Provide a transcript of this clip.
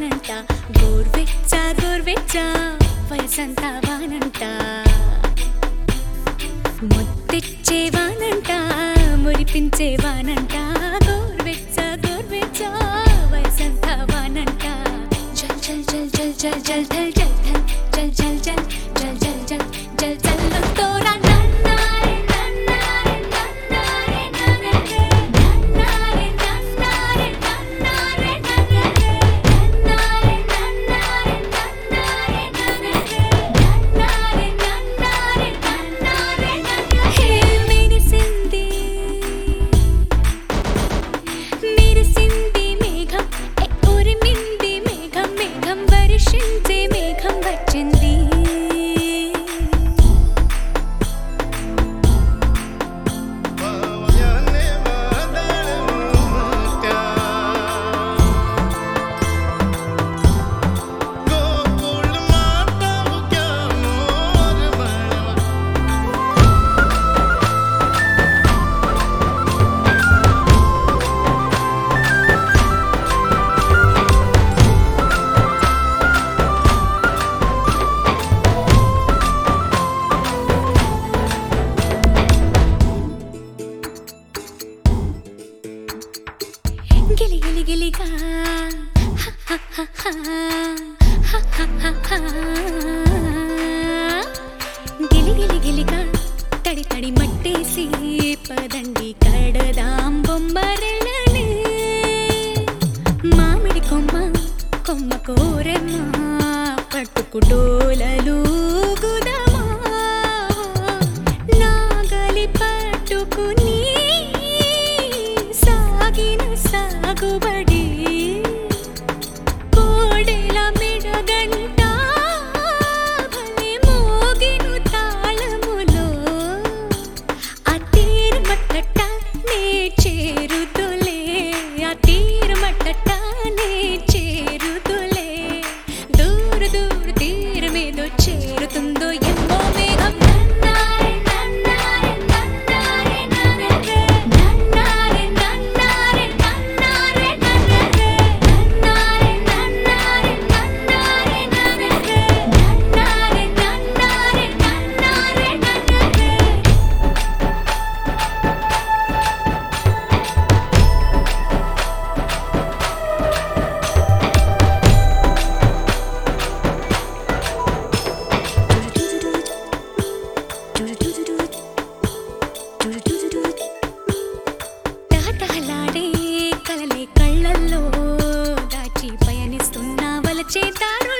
వానంట గోర్వెచ్చ గోర్వెచ్చ వయసంతా వానంట ముత్తిచ్చే వానంట మురిపించే వానంట గోర్వెచ్చ గోర్వెచ్చ వయసంతా వానంట జల్ జల్ జల్ జల్ జల్ జల్ జల్ జల్ జల్ జల్ జల్ జల్ జల్ జల్ జల్ జల్ తోరా నన్నారే నన్నారే నన్నారే నన్నారే నన్నారే నన్నారే నన్నారే నన్నారే నన్నారే నన్నారే నన్నారే నన్నారే నన్నారే హే మెరిసింది మెరిసింది మేఘం ఏ ఉరిమింది మేఘం మేఘం వర్షించే మేఘం వచ్చింది पावयाने वादळ मोठ्या गोकुळ माता उग्या मोर म्हणवा గిలి గిలి గిలిగా గిలి గిలి గిలిగా తడి తడి మట్టేసి పదండి కడదాం బొమ్మరెళ్ళని మామిడి కొమ్మ కొమ్మ కోరెమ్మ పట్టుకుటోలలు గుదమా నాగలి పట్టుకుని సాగిన సాగుబడి కోడెల మెడగంట భలే మోగిను తాళములో ఆ తీరమట్టట నే చేరుతులే ఆ తీరమట్టట నే చేరుతులే దూర దూర తీరమేదో చేరుతుందో ఎమ్మో మేఘం నన్నారే నన్నారే నన్నారే నన్నారే నన్నారే నన్నారే నన్నారే నన్నారే నన్నారే నన్నారే నన్నారే నన్నారే నన్నారే నన్నారే నన్నారే తహతహలాడే కలలే కళ్ళల్లో దాచి పయనిస్తున్న వలచే దారులు